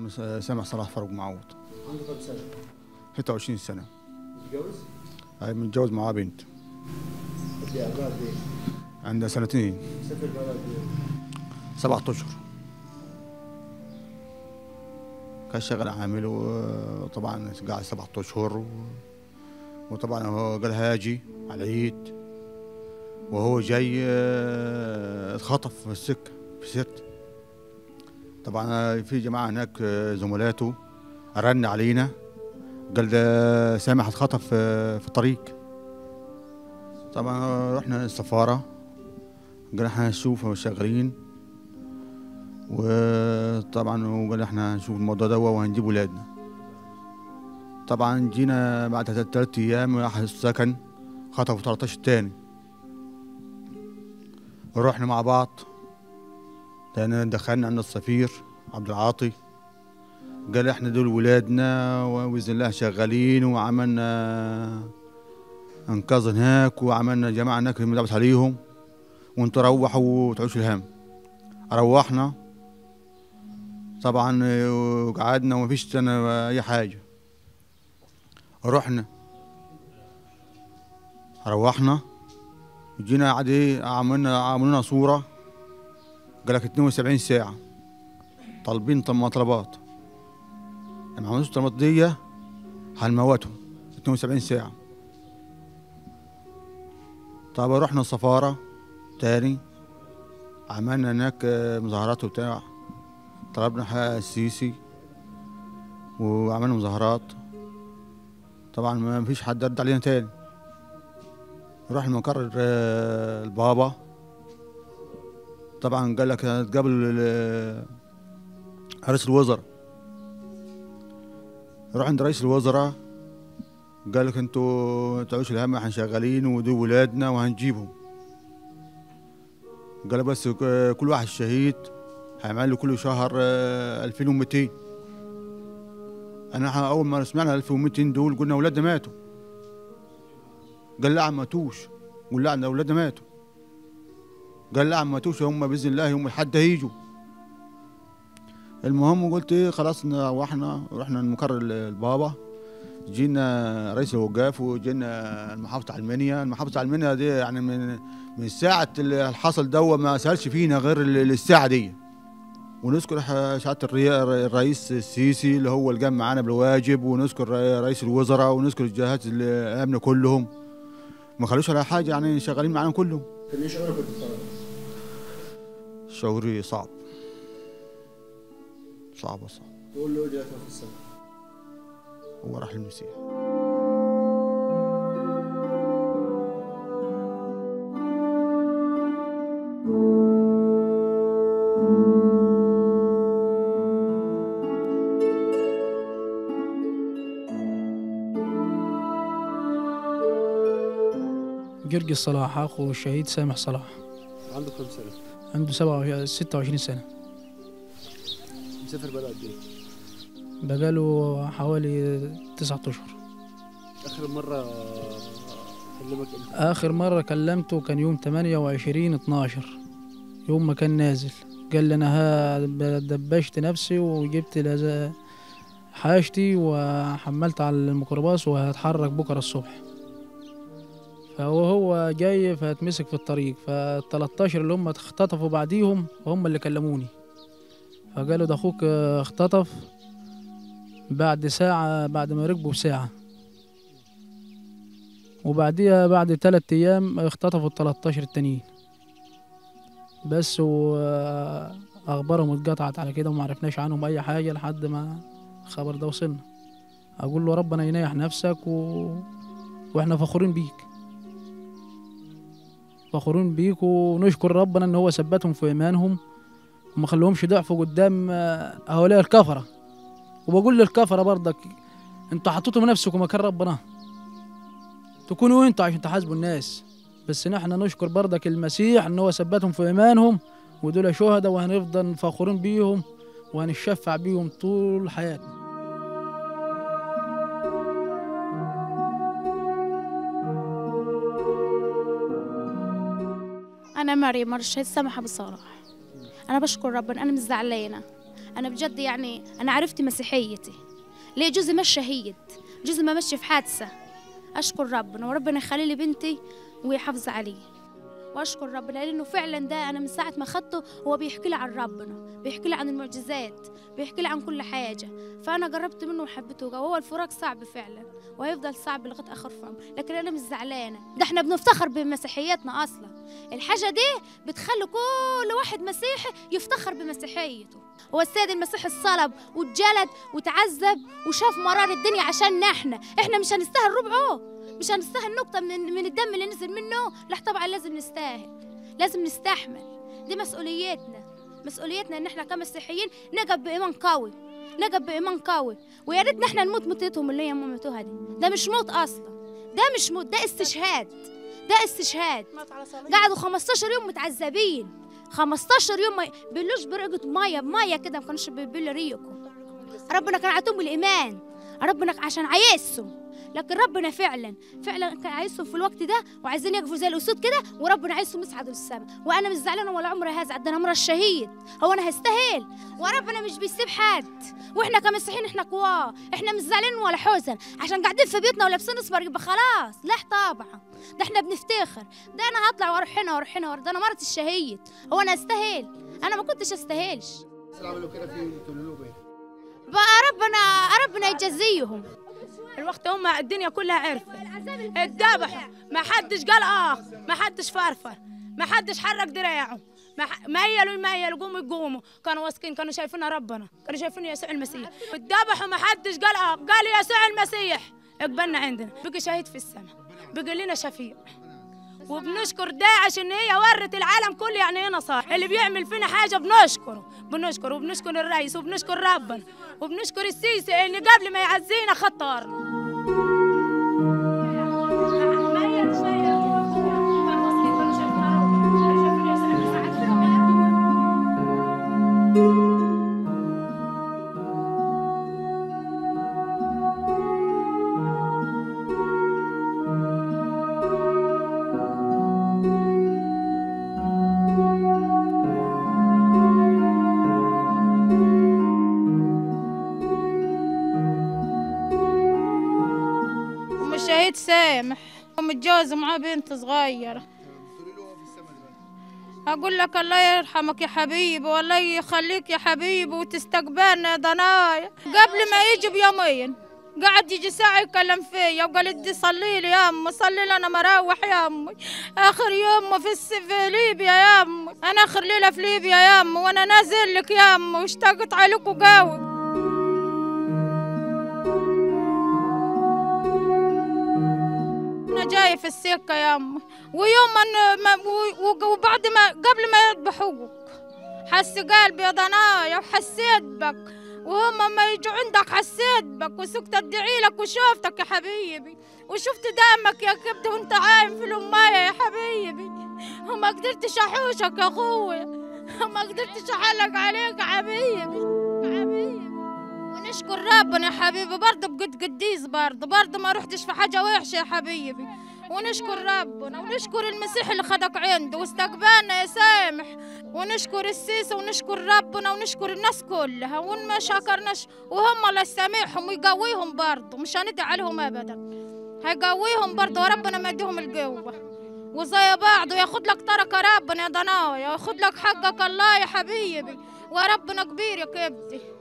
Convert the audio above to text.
سامح صلاح فاروق معوض عنده كام سنه 26 سنه متجوز هاي متجوز معاه بنت قد ايه قد ايه عندها سنتين مسافر بقى قد ايه سبعة اشهر كان شغال عامل وطبعا قاعد سبعة اشهر و... وطبعا هو قال هاجي على العيد وهو جاي آه، اتخطف في السكه في ست طبعا في جماعه هناك آه، زملاته رن علينا قال ده سامح اتخطف في في الطريق طبعا رحنا السفاره قال احنا هنشوف شغالين وطبعا وقال احنا هنشوف الموضوع ده وهنجيب ولادنا طبعا جينا بعد ثلاث ايام راح السكن خطفوا 13 تاني رحنا مع بعض تاني دخلنا عند السفير عبد العاطي قال احنا دول ولادنا وباذن الله شغالين وعملنا انقاذ هناك وعملنا جماعه هناك مدعبس عليهم وانتوا روحوا وتعيشوا الهم روحنا طبعا وقعدنا ومفيش أنا اي حاجه رحنا روحنا جينا قعد ايه عملنا عملنا صوره قال لك 72 ساعه طالبين طب طلبات لما عملوش الطلبات دي هنموتهم 72 ساعه طب رحنا السفاره تاني عملنا هناك آه، مظاهرات وبتاع طلبنا حق السيسي وعملنا مظاهرات طبعا ما فيش حد رد علينا تاني رحنا مقر آه، البابا طبعا قال لك هتقابل ال- رئيس الوزراء روح عند رئيس الوزراء قال لك انتوا تعيشوا الهم احنا شغالين ودول ولادنا وهنجيبهم قال بس ك- كل واحد شهيد هيعمل له كل شهر آه، 2200 انا إحنا اول ما سمعنا 1200 دول قلنا اولادنا ماتوا قال لا ما ماتوش قول لا اولادنا ماتوا قال لا ما ماتوش هم باذن الله يوم الحد هيجوا المهم قلت ايه خلاص روحنا رحنا المقر ال- البابا جينا رئيس الوقاف وجينا المحافظة علمانية المحافظة علمانية دي يعني من من ساعة اللي حصل دوا ما سألش فينا غير ال- الساعة دي ونذكر ح- سعادة الري- الرئيس السيسي اللي هو اللي قام معانا بالواجب ونذكر ر- رئيس الوزراء ونذكر الجهات الأمن كلهم ما خلوش على حاجة يعني شغالين معانا كلهم كان ايه شعورك وانت بتتفرج؟ شعوري صعب صعب صعب تقول له ايه دلوقتي في السنه؟ هو راح للمسيح جرجي صلاح أخو الشهيد سامح صلاح عنده كام سنه؟ عنده سبعة ستة وعشرين سنة مسافر بقى قد ايه؟ بقاله حوالي تسعة أشهر اخر مره كلمك امتى؟ آخر مرة كلمته كان يوم تمانية وعشرين اتناشر يوم ما كان نازل قال لي أنا ها دبشت نفسي وجبت لز- حاجتي وحملت على الميكروباص وهتحرك بكرة الصبح فهو هو جاي فاتمسك في الطريق فالتلاتاشر اللي هم اختطفوا بعديهم هم اللي كلموني فقالوا ده أخوك اه، اختطف بعد ساعة بعد ما ركبوا بساعة وبعديها بعد تلات أيام اختطفوا التلاتاشر التانيين بس وأخبارهم اتقطعت على كده ومعرفناش عنهم أي حاجة لحد ما الخبر ده وصلنا أقول له ربنا ينيح نفسك و... وإحنا فخورين بيك فخورين بيك ونشكر ربنا إن هو ثبتهم في إيمانهم وما خلوهمش ضعفوا قدام آه، هؤلاء الكفرة وبقول للكفرة برضك انتوا حطيتوا نفسكم مكان ربنا تكونوا انتوا عشان تحاسبوا الناس بس نحن نشكر برضك المسيح ان هو ثبتهم في ايمانهم ودول شهداء وهنفضل فخورين بيهم وهنشفع بيهم طول حياتنا أنا مريم مرشد سامحة بالصلاح أنا بشكر ربنا أنا مش زعلانة انا بجد يعني انا عرفت مسيحيتي ليه جوزي مش شهيد جوزي ما مشي في حادثه اشكر ربنا وربنا يخلي لي بنتي ويحافظ عليه واشكر ربنا لانه فعلا ده انا من ساعه ما خدته هو بيحكي لي عن ربنا بيحكي لي عن المعجزات بيحكي لي عن كل حاجه فانا جربت منه وحبيته وهو الفراق صعب فعلا وهيفضل صعب لغايه اخر في عمري لكن انا مش زعلانه ده احنا بنفتخر بمسيحيتنا اصلا الحاجه دي بتخلي كل واحد مسيحي يفتخر بمسيحيته هو السيد المسيح الصلب واتجلد وتعذب وشاف مرار الدنيا عشان احنا احنا مش هنستاهل ربعه مش هنستاهل نقطة من, من الدم اللي نزل منه لا طبعا لازم نستاهل لازم نستحمل دي مسؤوليتنا مسؤوليتنا ان احنا كمسيحيين نقف بإيمان قوي نقف بإيمان قوي ويا ريتنا احنا نموت موتتهم اللي هي موتوها دي ده مش موت اصلا ده مش موت ده استشهاد ده استشهاد قعدوا 15 يوم متعذبين 15 يوم ما بيلوش برقة مية بمية كده ما كانوش بيبلوا ريقهم ربنا كان عطوهم الإيمان ربنا عشان عايزهم لكن ربنا فعلا فعلا كان عايزهم في الوقت ده وعايزين يقفوا زي الاسود كده وربنا عايزهم يصعدوا للسماء وانا مش زعلانه ولا عمري هزعل ده انا عمري الشهيد هو انا هستاهل وربنا مش بيسيب حد واحنا كمسيحيين احنا قواه احنا مش زعلانين ولا حزن عشان قاعدين في بيتنا ولابسين اصفر يبقى خلاص لا طبعا ده احنا بنفتخر ده انا هطلع واروح هنا واروح هنا ده انا مرت الشهيد هو انا استاهل انا ما كنتش استاهلش عملوا كده فيه تقولوا له ايه؟ بقى ربنا ربنا يجزيهم الوقت هم الدنيا كلها عرفت اتذبحوا ما حدش قال اه ما حدش فرفر ما حدش حرك دراعه ما ح- ميلوا يميلوا قوموا يقوموا كانوا واثقين كانوا شايفين ربنا كانوا شايفين يسوع المسيح اتذبحوا ما حدش قال اه قال يسوع المسيح اقبلنا عندنا بقي شهيد في السماء بقي لنا شفيع وبنشكر داعش ان هي ورت العالم كله يعني ايه نصارى اللي بيعمل فينا حاجه بنشكره بنشكره وبنشكر الرئيس وبنشكر ربنا وبنشكر السيسي ان قبل ما يعزينا خطرنا أم الشهيد سامح ومتجوز معاه بنت صغيرة أقول لك الله يرحمك يا حبيبي والله يخليك يا حبيبي وتستقبلنا يا ضنايا قبل ما يجي بيومين قعد يجي ساعة يكلم فيا وقالت دي صلي لي يا أمي صلي لي أنا مروح يا أمي آخر يوم في, الس- في ليبيا يا أمي أنا آخر ليلة في ليبيا يا أمي وأنا نازل لك يا أمي واشتقت عليكوا قوي انا جاي في السكه يا امي ويوم أن ما و- و- وبعد ما قبل ما يذبحوك حس قلبي يا ضنايا وحسيت بك وهم ما يجوا عندك حسيت بك وسكت ادعي لك وشوفتك يا حبيبي وشفت دمك يا كبد وانت عايم في الأماية يا حبيبي وما قدرتش احوشك يا اخويا وما قدرتش احلق عليك يا حبيبي يا حبيبي ونشكر ربنا يا حبيبي برضه بقد قديس برضه برضه ما رحتش في حاجة وحشة يا حبيبي ونشكر ربنا ونشكر المسيح اللي خدك عنده واستقبلنا يا سامح ونشكر السيسي ونشكر ربنا ونشكر الناس كلها وإن ما شكرناش وهم الله يسامحهم ويقويهم برضه مش هندعي عليهم أبدا هيقويهم برضه وربنا ما يديهم القوة وزي بعض وياخد لك ترك ربنا يا ضنايا وياخد لك حقك الله يا حبيبي وربنا كبير يا كبدي